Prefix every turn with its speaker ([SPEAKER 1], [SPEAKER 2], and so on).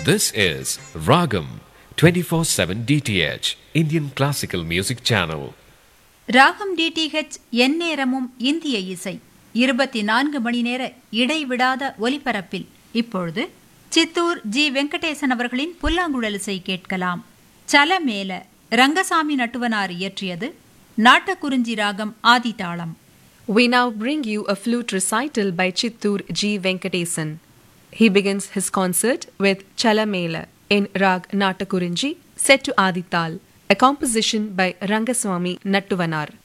[SPEAKER 1] This is Ragam 24/7 DTH Indian Classical Music Channel.
[SPEAKER 2] Raagam DTH எந்நேரமும் இந்திய இசை இருபத்தி நான்கு மணி நேர இடைவிடாத ஒலிபரப்பில் இப்பொழுது சித்தூர் ஜி வெங்கடேசன் அவர்களின் புல்லாங்குழல் இசை கேட்கலாம் சலமேல ரங்கசாமி நட்டுவனார் இயற்றியது நாட்டக்குறிஞ்சி ராகம் ஆதிதாளம்
[SPEAKER 3] We now bring you a flute recital by Chittur G. Venkatesan. He begins his concert with Chalamela in Rag Natakurinji, set to Adital, a composition by Rangaswamy Nattuvanar.